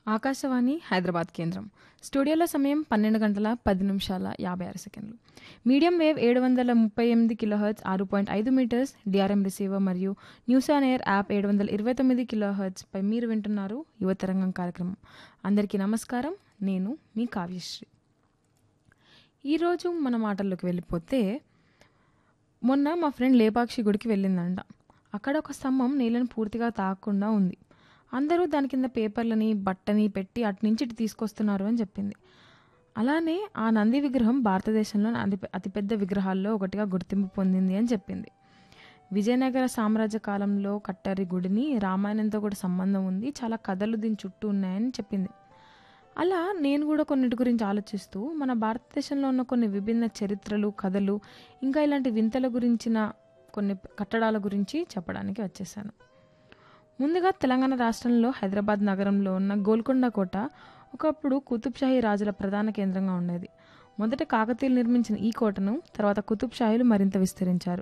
ఆకాశవాణి హైదరాబాద్ కేంద్రం స్టూడియోలో సమయం పన్నెండు గంటల పది నిమిషాల యాభై ఆరు సెకండ్లు మీడియం వేవ్ ఏడు వందల ముప్పై ఎనిమిది కిలోహర్ట్జ్ ఆరు పాయింట్ ఐదు మీటర్స్ డిఆర్ఎం రిసీవర్ మరియు న్యూస్ ఆన్ ఎయిర్ యాప్ ఏడు వందల ఇరవై తొమ్మిది కిలోహర్ట్జ్ పై మీరు వింటున్నారు యువతరంగం కార్యక్రమం అందరికీ నమస్కారం నేను మీ కావ్యశ్రీ ఈరోజు మన మాటల్లోకి వెళ్ళిపోతే మొన్న మా ఫ్రెండ్ లేపాక్షి గుడికి వెళ్ళిందంట అక్కడ ఒక స్తంభం నీళ్ళని పూర్తిగా తాకకుండా ఉంది అందరూ దాని కింద పేపర్లని బట్టని పెట్టి అటు నుంచి ఇటు తీసుకొస్తున్నారు అని చెప్పింది అలానే ఆ నంది విగ్రహం భారతదేశంలో అతి అతిపెద్ద విగ్రహాల్లో ఒకటిగా గుర్తింపు పొందింది అని చెప్పింది విజయనగర సామ్రాజ్య కాలంలో కట్టారు ఈ గుడిని రామాయణంతో కూడా సంబంధం ఉంది చాలా కథలు దీని చుట్టూ ఉన్నాయని చెప్పింది అలా నేను కూడా కొన్నిటి గురించి ఆలోచిస్తూ మన భారతదేశంలో ఉన్న కొన్ని విభిన్న చరిత్రలు కథలు ఇంకా ఇలాంటి వింతల గురించిన కొన్ని కట్టడాల గురించి చెప్పడానికి వచ్చేసాను ముందుగా తెలంగాణ రాష్ట్రంలో హైదరాబాద్ నగరంలో ఉన్న గోల్కొండ కోట ఒకప్పుడు కుతుబ్షాహీ రాజుల ప్రధాన కేంద్రంగా ఉండేది మొదట కాకతీయులు నిర్మించిన ఈ కోటను తర్వాత కుతుబ్షాహీలు మరింత విస్తరించారు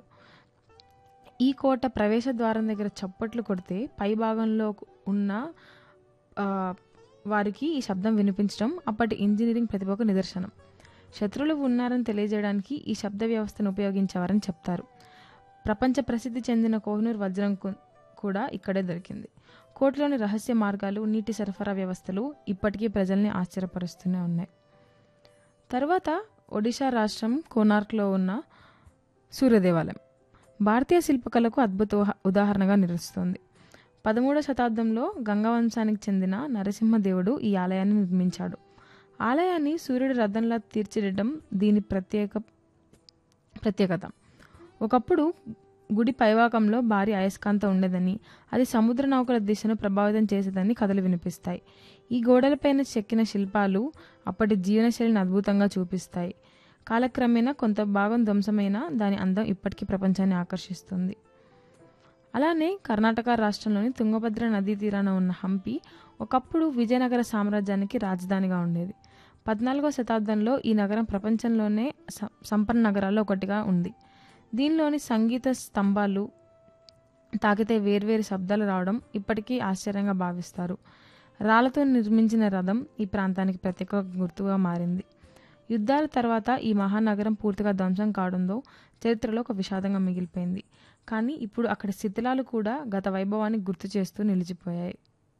ఈ కోట ప్రవేశ ద్వారం దగ్గర చప్పట్లు కొడితే పై భాగంలో ఉన్న ఆ, వారికి ఈ శబ్దం వినిపించడం అప్పటి ఇంజనీరింగ్ ప్రతిభకు నిదర్శనం శత్రువులు ఉన్నారని తెలియజేయడానికి ఈ శబ్ద వ్యవస్థను ఉపయోగించేవారని చెప్తారు ప్రపంచ ప్రసిద్ధి చెందిన కోహినూర్ వజ్రం కు- కూడా ఇక్కడే దొరికింది కోటలోని రహస్య మార్గాలు నీటి సరఫరా వ్యవస్థలు ఇప్పటికీ ప్రజల్ని ఆశ్చర్యపరుస్తూనే ఉన్నాయి తర్వాత ఒడిశా రాష్ట్రం కోనార్క్లో ఉన్న సూర్యదేవాలయం భారతీయ శిల్పకళకు అద్భుత ఉహ- ఉదాహరణగా నిలుస్తుంది పదమూడవ శతాబ్దంలో గంగవంశానికి చెందిన నరసింహదేవుడు ఈ ఆలయాన్ని నిర్మించాడు ఆలయాన్ని సూర్యుడి రథంలా తీర్చిదిద్దడం దీని ప్రత్యేక ప్రత్యేకత ఒకప్పుడు గుడి పైవాకంలో భారీ అయస్కాంతం ఉండేదని అది సముద్ర నౌకల దిశను ప్రభావితం చేసేదని కథలు వినిపిస్తాయి ఈ గోడలపైన చెక్కిన శిల్పాలు అప్పటి జీవనశైలిని అద్భుతంగా చూపిస్తాయి కాలక్రమేణా కొంత భాగం ధ్వంసమైన దాని అందం ఇప్పటికీ ప్రపంచాన్ని ఆకర్షిస్తుంది అలానే కర్ణాటక రాష్ట్రంలోని తుంగభద్ర నదీ తీరాన ఉన్న హంపి ఒకప్పుడు విజయనగర సామ్రాజ్యానికి రాజధానిగా ఉండేది పద్నాలుగో శతాబ్దంలో ఈ నగరం ప్రపంచంలోనే స- సంపన్న నగరాల్లో ఒకటిగా ఉంది దీనిలోని సంగీత స్తంభాలు తాకితే వేర్వేరు శబ్దాలు రావడం ఇప్పటికీ ఆశ్చర్యంగా భావిస్తారు రాళ్లతో నిర్మించిన రథం ఈ ప్రాంతానికి ప్రత్యేక గుర్తుగా మారింది యుద్ధాల తర్వాత ఈ మహానగరం పూర్తిగా ధ్వంసం కావడంతో చరిత్రలో ఒక విషాదంగా మిగిలిపోయింది కానీ ఇప్పుడు అక్కడి శిథిలాలు కూడా గత వైభవాన్ని గుర్తు చేస్తూ నిలిచిపోయాయి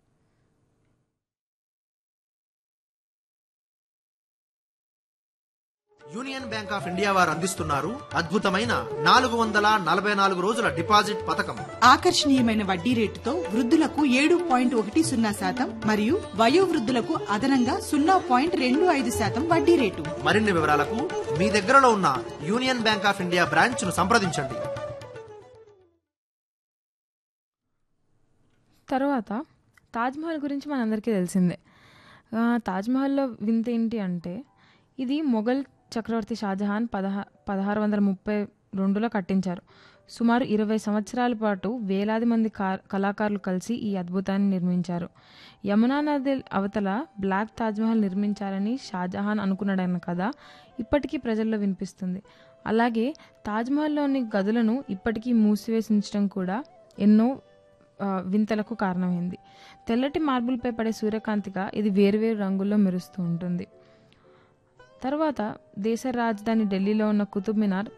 యూనియన్ బ్యాంక్ ఆఫ్ ఇండియా వారు అందిస్తున్నారు అద్భుతమైన నాలుగు వందల నలభై నాలుగు రోజుల డిపాజిట్ పథకం ఆకర్షణీయమైన వడ్డీ రేటుతో వృద్ధులకు ఏడు పాయింట్ ఒకటి సున్నా శాతం మరియు వయోవృద్ధులకు అదనంగా సున్నా పాయింట్ రెండు ఐదు శాతం వడ్డీ రేటు మరిన్ని వివరాలకు మీ దగ్గరలో ఉన్న Union Bank of India branch ను సంప్రదించండి తర్వాత తాజ్మహల్ గురించి మనందరికీ తెలిసిందే ఆ, తాజ్మహల్లో వింత ఏంటి అంటే ఇది మొఘల్ చక్రవర్తి షాజహాన్ పదహా పదహారు వందల ముప్పై రెండులో కట్టించారు సుమారు ఇరవై సంవత్సరాల పాటు వేలాది మంది కా- కళాకారులు కలిసి ఈ అద్భుతాన్ని నిర్మించారు యమునా నది అవతల బ్లాక్ తాజ్మహల్ నిర్మించాలని షాజహాన్ అనుకున్నాడన్న కథ ఇప్పటికీ ప్రజల్లో వినిపిస్తుంది అలాగే తాజ్మహల్లోని గదులను ఇప్పటికీ మూసివేసి ఉంచడం కూడా ఎన్నో ఆ, వింతలకు కారణమైంది తెల్లటి మార్బుల్పై పడే సూర్యకాంతిగా ఇది వేరువేరు రంగుల్లో మెరుస్తూ ఉంటుంది తర్వాత దేశ రాజధాని ఢిల్లీలో ఉన్న కుతుబ్ మినార్